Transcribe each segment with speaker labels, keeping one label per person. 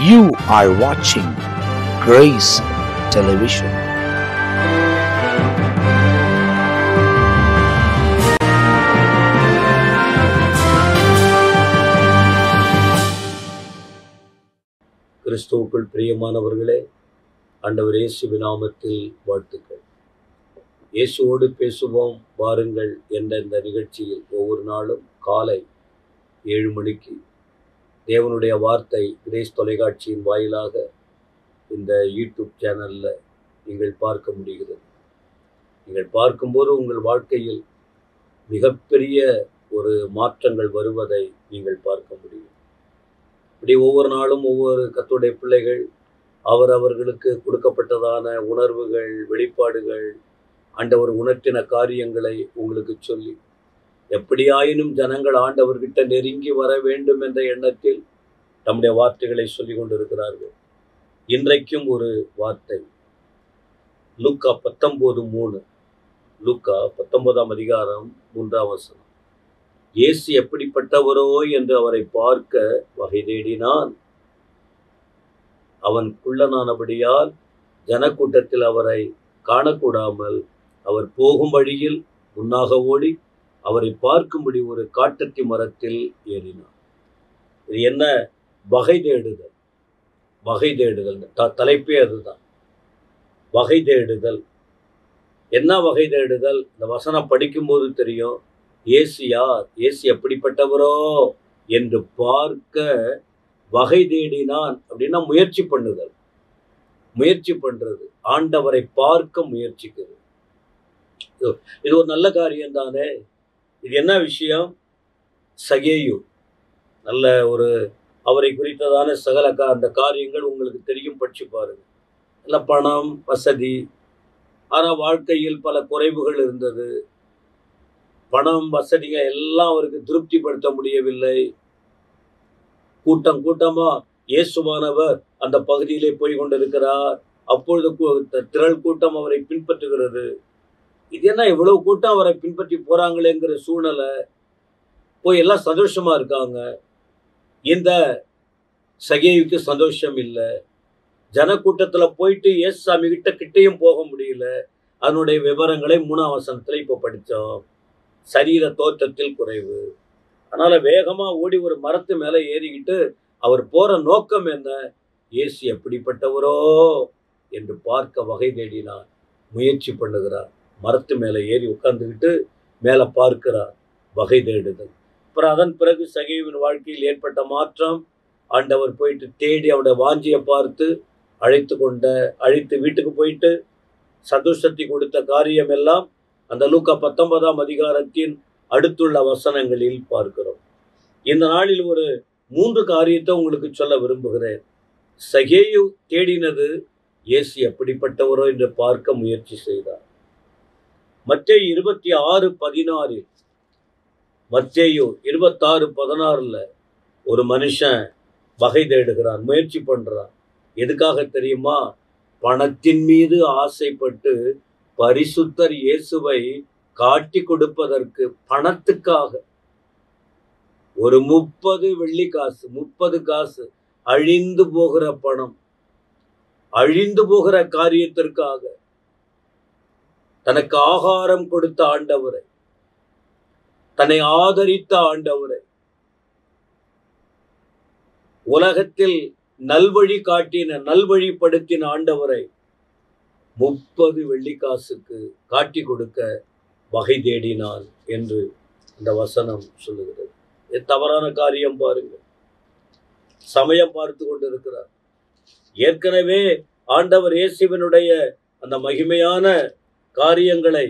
Speaker 1: You are watching Grace Television.
Speaker 2: கிறிஸ்துவுக்குள் பிரியமானவர்களே ஆண்டவர் இயேசு நாமத்தில் வாழ்த்துக்கள் இயேசுவோடு பேசுவோம் வாருங்கள் என்ற இந்த நிகழ்ச்சியில் ஒவ்வொரு நாளும் காலை ஏழு மணிக்கு தேவனுடைய வார்த்தை கிரேஸ் தொலைக்காட்சியின் வாயிலாக இந்த யூடியூப் சேனலில் நீங்கள் பார்க்க முடிகிறது நீங்கள் பார்க்கும்போது உங்கள் வாழ்க்கையில் மிகப்பெரிய ஒரு மாற்றங்கள் வருவதை நீங்கள் பார்க்க முடியும் இப்படி ஒவ்வொரு நாளும் ஒவ்வொரு கத்துடைய பிள்ளைகள் அவரவர்களுக்கு கொடுக்கப்பட்டதான உணர்வுகள் வெளிப்பாடுகள் ஆண்டவர் உணர்த்தின காரியங்களை உங்களுக்கு சொல்லி எப்படியாயினும் ஜனங்கள் ஆண்டவர்கிட்ட நெருங்கி வர வேண்டும் என்ற எண்ணத்தில் நம்முடைய வார்த்தைகளை சொல்லிக் கொண்டிருக்கிறார்கள் இன்றைக்கும் ஒரு வார்த்தை லூக்கா பத்தொன்பது மூணு லூக்கா பத்தொன்பதாம் அதிகாரம் மூன்றாம் வசனம் இயேசு எப்படிப்பட்டவரோ என்று அவரை பார்க்க வகை தேடினான் அவன் குள்ளனானபடியால் ஜனக்கூட்டத்தில் அவரை காணக்கூடாமல் அவர் போகும் வழியில் முன்னாக ஓடி அவரை பார்க்கும்படி ஒரு காட்டத்தி மரத்தில் ஏறினார் இது என்ன வகை தேடுதல் வகை தேடுதல் த- தலைப்பே அதுதான் வகை தேடுதல் என்ன வகை தேடுதல் இந்த வசனம் படிக்கும்போது தெரியும் ஏசு யார் ஏசு எப்படிப்பட்டவரோ என்று பார்க்க வகை தேடினான் அப்படின்னா முயற்சி பண்ணுதல் முயற்சி பண்றது ஆண்டவரை பார்க்க முயற்சிக்கிறது இது- இது ஒரு நல்ல காரியம் தானே இது என்ன விஷயம் சகேயு நல்ல ஒரு அவரை குறித்ததான சகல கா அந்த காரியங்கள் உங்களுக்கு தெரியும் படிச்சு பாருங்க நல்ல பணம் வசதி ஆனால் வாழ்க்கையில் பல குறைவுகள் இருந்தது பணம் வசதிங்க எல்லாம் அவருக்கு திருப்திப்படுத்த முடியவில்லை கூட்டம் கூட்டமா இயேசுவானவர் அந்த பகுதியிலே போய் கொண்டிருக்கிறார் அப்பொழுது கூ- த- திரள் கூட்டம் அவரை பின்பற்றுகிறது இது என்ன இவ்வளவு கூட்டம் அவரை பின்பற்றி போறாங்களேங்கிற சூழ்நிலை போய் எல்லாம் சந்தோஷமா இருக்காங்க இந்த சகேயுக்கு சந்தோஷம் இல்லை ஜனக்கூட்டத்துல போயிட்டு இயேசு சாமி கிட்ட கிட்டையும் போக முடியல அதனுடைய விவரங்களை மூணாம் வசனத்துல இப்ப படிச்சோம் சரீர தோற்றத்தில் குறைவு அதனால வேகமா ஓடி ஒரு மரத்து மேல ஏறிக்கிட்டு அவர் போற நோக்கம் என்ன இயேசு எப்படிப்பட்டவரோ என்று பார்க்க வகை தேடினார் முயற்சி பண்ணுகிறார் மரத்து மேல ஏறி உட்கார்ந்துக்கிட்டு மேல பார்க்கிறார் வகை தேடுதல் அப்புறம் அதன் பிறகு சகைவின் வாழ்க்கையில் ஏற்பட்ட மாற்றம் ஆண்டவர் போயிட்டு தேடி அவருடைய வாஞ்சியை பார்த்து அழைத்து கொண்ட அழைத்து வீட்டுக்கு போயிட்டு சந்தோஷத்தை கொடுத்த காரியம் எல்லாம் அந்த லூக்கா பத்தொன்பதாம் அதிகாரத்தின் அடுத்துள்ள வசனங்களில் பார்க்கிறோம் இந்த நாளில் ஒரு மூன்று காரியத்தை உங்களுக்கு சொல்ல விரும்புகிறேன் சகேயு தேடினது இயேசு எப்படிப்பட்டவரோ என்று பார்க்க முயற்சி செய்தார் மத்தேயு இருபத்தி ஆறு பதினாறில் மத்தேயு இருபத்தாறு பதினாறுல ஒரு மனுஷன் வகை தேடுகிறான் முயற்சி பண்றான் எதுக்காக தெரியுமா பணத்தின் மீது ஆசைப்பட்டு பரிசுத்தர் இயேசுவை காட்டி கொடுப்பதற்கு பணத்துக்காக ஒரு முப்பது வெள்ளி காசு முப்பது காசு அழிந்து போகிற பணம் அழிந்து போகிற காரியத்திற்காக தனக்கு ஆகாரம் கொடுத்த ஆண்டவரை தன்னை ஆதரித்த ஆண்டவரை உலகத்தில் நல்வழி காட்டின நல்வழிப்படுத்தின ஆண்டவரை முப்பது வெள்ளிக்காசுக்கு காட்டி கொடுக்க வகை தேடினான் என்று இந்த வசனம் சொல்லுகிறது இது தவறான காரியம் பாருங்க சமயம் பார்த்து கொண்டிருக்கிறார் ஏற்கனவே ஆண்டவர் இயேசுவினுடைய அந்த மகிமையான காரியங்களை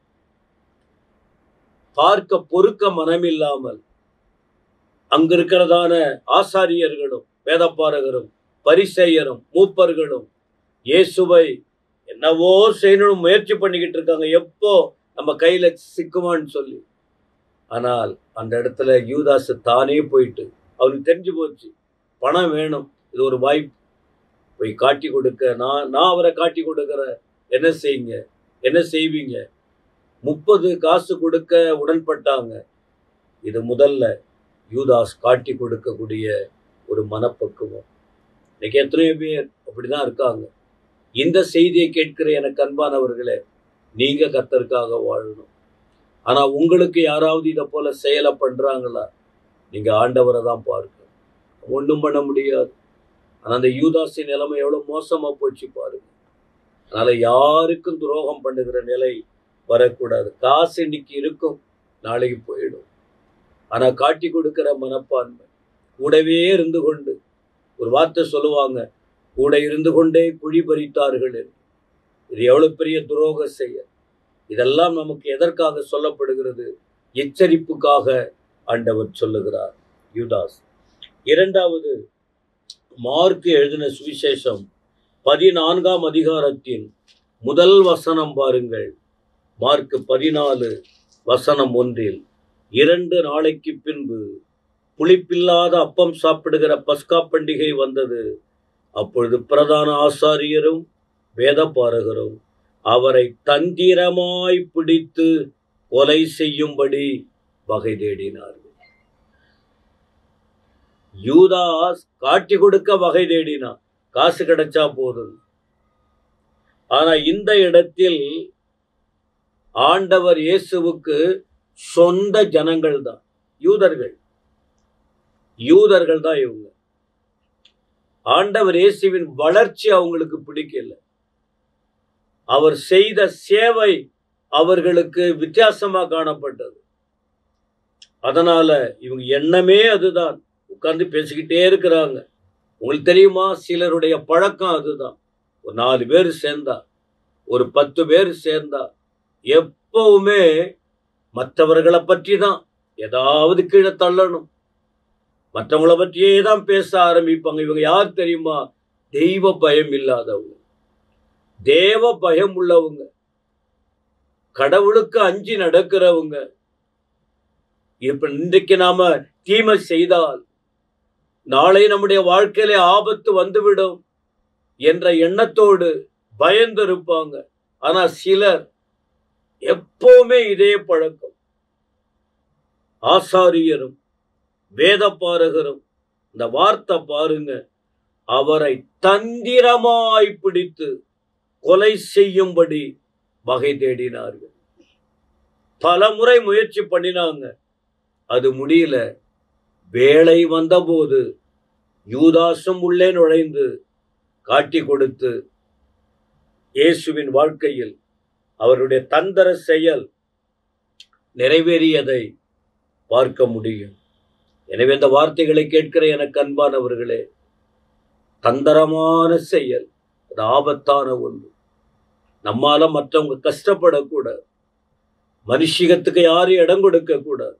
Speaker 2: பார்க்க பொறுக்க மனமில்லாமல் அங்கிருக்கிறதான ஆசாரியர்களும் வேதப்பாரகரும் பரிசெயரும் மூப்பர்களும் இயேசுவை என்னவோ செய்யணும் முயற்சி பண்ணிக்கிட்டு இருக்காங்க எப்போ நம்ம கையில சிக்குமான்னு சொல்லி ஆனால் அந்த இடத்துல யூதாஸ் தானே போயிட்டு அவனுக்கு தெரிஞ்சு போச்சு பணம் வேணும் இது ஒரு வாய்ப்பு போய் காட்டி கொடுக்க நான் நான் அவரை காட்டி கொடுக்குறேன் என்ன செய்யுங்க என்ன செய்வீங்க முப்பது காசு கொடுக்க உடன்பட்டாங்க இது முதல்ல யூதாஸ் காட்டி கொடுக்கக்கூடிய ஒரு மனப்பக்குவம் இன்னைக்கு எத்தனையோ பேர் அப்படிதான் இருக்காங்க இந்த செய்தியை கேட்கிற எனக்கு அன்பானவர்களே நீங்க கத்தருக்காக வாழணும் ஆனா உங்களுக்கு யாராவது இதை போல செயலை பண்றாங்களா நீங்க ஆண்டவரை தான் பார்க்கணும் ஒன்றும் பண்ண முடியாது ஆனா அந்த யூதாசி நிலைமை எவ்வளவு மோசமா போச்சு பாருங்க அதனால யாருக்கும் துரோகம் பண்ணுகிற நிலை வரக்கூடாது காசு இன்னைக்கு இருக்கும் நாளைக்கு போயிடும் ஆனா காட்டி கொடுக்கிற மனப்பான்மை கூடவே இருந்து கொண்டு ஒரு வார்த்தை சொல்லுவாங்க கூட இருந்து கொண்டே குழி பறித்தார்கள் என்று. இது எவ்வளவு பெரிய துரோக செயல் இதெல்லாம் நமக்கு எதற்காக சொல்லப்படுகிறது எச்சரிப்புக்காக ஆண்டவர் சொல்லுகிறார் யூதாஸ் இரண்டாவது மார்க் எழுதின சுவிசேஷம் பதினான்காம் அதிகாரத்தின் முதல் வசனம் பாருங்கள் மார்க் பதினாலு வசனம் ஒன்றில் இரண்டு நாளைக்கு பின்பு புளிப்பில்லாத அப்பம் சாப்பிடுகிற பஸ்கா பண்டிகை வந்தது அப்பொழுது பிரதான ஆசாரியரும் வேதபாரகரும் அவரை தந்திரமாய் பிடித்து கொலை செய்யும்படி வகை தேடினார்கள் யூதாஸ் காட்டி கொடுக்க வகை தேடினான் காசு கிடைச்சா போதும் ஆனா இந்த இடத்தில் ஆண்டவர் இயேசுவுக்கு சொந்த ஜனங்கள் தான் யூதர்கள் யூதர்கள் தான் இவங்க ஆண்டவர் இயேசுவின் வளர்ச்சி அவங்களுக்கு பிடிக்கல அவர் செய்த சேவை அவர்களுக்கு வித்தியாசமா காணப்பட்டது அதனால இவங்க எண்ணமே அதுதான் உட்கார்ந்து பேசிக்கிட்டே இருக்கிறாங்க உங்களுக்கு தெரியுமா சிலருடைய பழக்கம் அதுதான் ஒரு நாலு பேர் சேர்ந்தா ஒரு பத்து பேர் சேர்ந்தா எப்பவுமே மற்றவர்களை பற்றி தான் ஏதாவது கீழே தள்ளணும் மற்றவங்கள பற்றியே தான் பேச ஆரம்பிப்பாங்க இவங்க யார் தெரியுமா தெய்வ பயம் இல்லாதவங்க தேவ பயம் உள்ளவங்க கடவுளுக்கு அஞ்சி நடக்கிறவங்க இப்ப இன்றைக்கு நாம தீமை செய்தால் நாளை நம்முடைய வாழ்க்கையில ஆபத்து வந்துவிடும் என்ற எண்ணத்தோடு பயந்து இருப்பாங்க ஆனா சிலர் எப்பவுமே இதே பழக்கம் ஆசாரியரும் வேதப்பாரகரும் இந்த வார்த்தை பாருங்க அவரை தந்திரமாய் பிடித்து கொலை செய்யும்படி வகை தேடினார்கள் பல முறை முயற்சி பண்ணினாங்க அது முடியல வேலை வந்தபோது யூதாசும் உள்ளே நுழைந்து காட்டி கொடுத்து இயேசுவின் வாழ்க்கையில் அவருடைய தந்திர செயல் நிறைவேறியதை பார்க்க முடியும் எனவே இந்த வார்த்தைகளை கேட்கிற எனக்கு அன்பானவர்களே தந்திரமான செயல் அது ஆபத்தான ஒன்று நம்மால மற்றவங்க கஷ்டப்படக்கூடாது மனுஷிகத்துக்கு யாரும் இடம் கொடுக்க கூடாது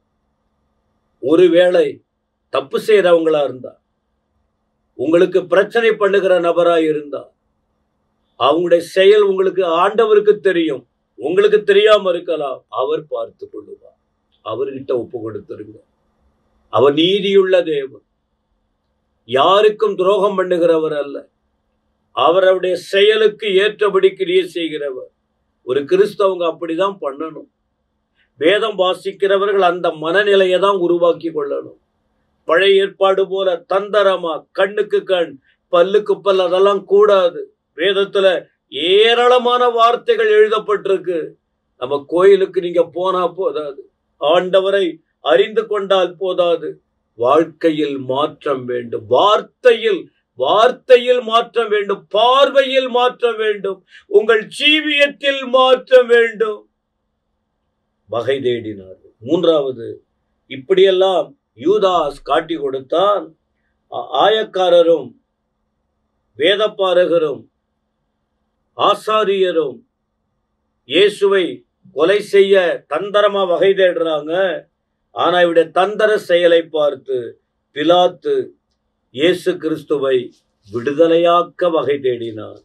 Speaker 2: ஒருவேளை தப்பு செய்யறவங்களா இருந்தா உங்களுக்கு பிரச்சனை பண்ணுகிற நபரா இருந்தா அவங்களுடைய செயல் உங்களுக்கு ஆண்டவருக்கு தெரியும் உங்களுக்கு தெரியாம இருக்கலாம் அவர் பார்த்து கொள்ளுவார் அவர்கிட்ட ஒப்பு கொடுத்துருங்க அவர் நீதியுள்ள தேவன் யாருக்கும் துரோகம் பண்ணுகிறவர் அல்ல அவருடைய செயலுக்கு ஏற்றபடி கிரியை செய்கிறவர் ஒரு கிறிஸ்தவங்க அப்படிதான் பண்ணணும் வேதம் வாசிக்கிறவர்கள் அந்த மனநிலையை தான் உருவாக்கி கொள்ளணும் பழைய ஏற்பாடு போல தந்தரமா கண்ணுக்கு கண் பல்லுக்கு பல் அதெல்லாம் கூடாது வேதத்துல ஏராளமான வார்த்தைகள் எழுதப்பட்டிருக்கு நம்ம கோயிலுக்கு நீங்க போனா போதாது ஆண்டவரை அறிந்து கொண்டால் போதாது வாழ்க்கையில் மாற்றம் வேண்டும் வார்த்தையில் வார்த்தையில் மாற்றம் வேண்டும் பார்வையில் மாற்றம் வேண்டும் உங்கள் ஜீவியத்தில் மாற்றம் வேண்டும் வகை தேடினார்கள் மூன்றாவது இப்படியெல்லாம் யூதாஸ் காட்டி கொடுத்தான் ஆ- ஆயக்காரரும் வேதப்பாரகரும் ஆசாரியரும் இயேசுவை கொலை செய்ய தந்திரமா வகை தேடுறாங்க ஆனா இவருடைய தந்திர செயலை பார்த்து பிலாத்து இயேசு கிறிஸ்துவை விடுதலையாக்க வகை தேடினார்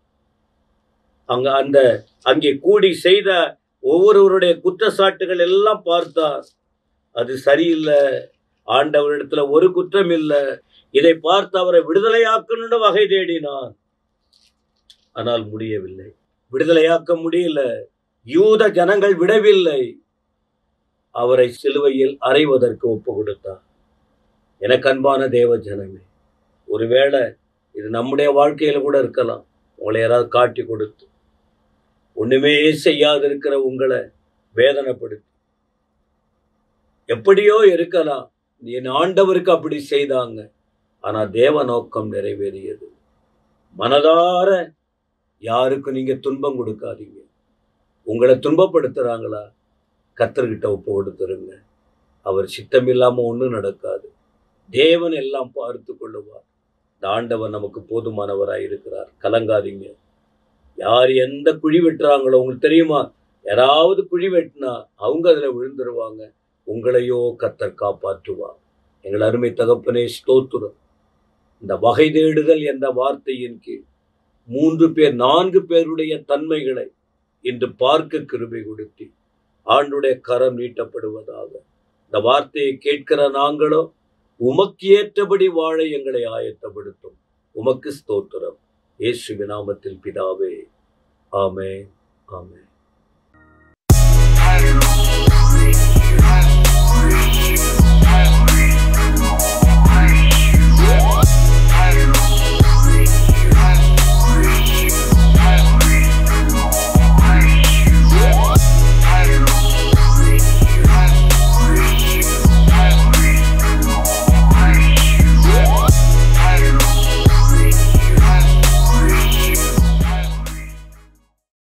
Speaker 2: அங்க அந்த அங்கே கூடி செய்த ஒவ்வொருவருடைய குற்றச்சாட்டுகள் எல்லாம் பார்த்தார் அது சரியில்லை ஆண்டவரிடத்துல ஒரு குற்றம் இல்லை இதை பார்த்து அவரை விடுதலையாக்கணும்னு வகை தேடினார் ஆனால் முடியவில்லை விடுதலையாக்க முடியல யூத ஜனங்கள் விடவில்லை அவரை சிலுவையில் அறைவதற்கு ஒப்பு கொடுத்தார் எனக்கு அன்பான தேவ ஜனமே ஒருவேளை இது நம்முடைய வாழ்க்கையில கூட இருக்கலாம் உங்களை யாராவது காட்டி கொடுத்து ஒண்ணுமே செய்யாது இருக்கிற உங்களை வேதனைப்படுத்தி எப்படியோ இருக்கலாம் என் ஆண்டவருக்கு அப்படி செய்தாங்க ஆனா தேவ நோக்கம் நிறைவேறியது மனதார யாருக்கும் நீங்க துன்பம் கொடுக்காதீங்க உங்களை துன்பப்படுத்துறாங்களா கத்தர்கிட்ட ஒப்பு கொடுத்துருங்க அவர் சித்தம் இல்லாம ஒண்ணும் நடக்காது தேவன் எல்லாம் பார்த்து கொள்ளுவார் இந்த ஆண்டவர் நமக்கு போதுமானவராய் இருக்கிறார் கலங்காதீங்க யார் எந்த குழி வெட்டுறாங்களோ உங்களுக்கு தெரியுமா யாராவது குழி வெட்டினா அவங்க அதுல விழுந்துருவாங்க உங்களையோ கத்தர் காப்பாற்றுவார் எங்கள் அருமை தகப்பனே ஸ்தோத்திரம் இந்த வகை தேடுதல் என்ற வார்த்தையின் கீழ் மூன்று பேர் நான்கு பேருடைய தன்மைகளை இன்று பார்க்க கிருபை கொடுத்தி ஆண்டுடைய கரம் நீட்டப்படுவதாக இந்த வார்த்தையை கேட்கிற நாங்களோ உமக்கு ஏற்றபடி வாழ எங்களை ஆயத்தப்படுத்தும் உமக்கு ஸ்தோத்திரம் இயேசு நாமத்தில் பிதாவே ஆமே ஆமே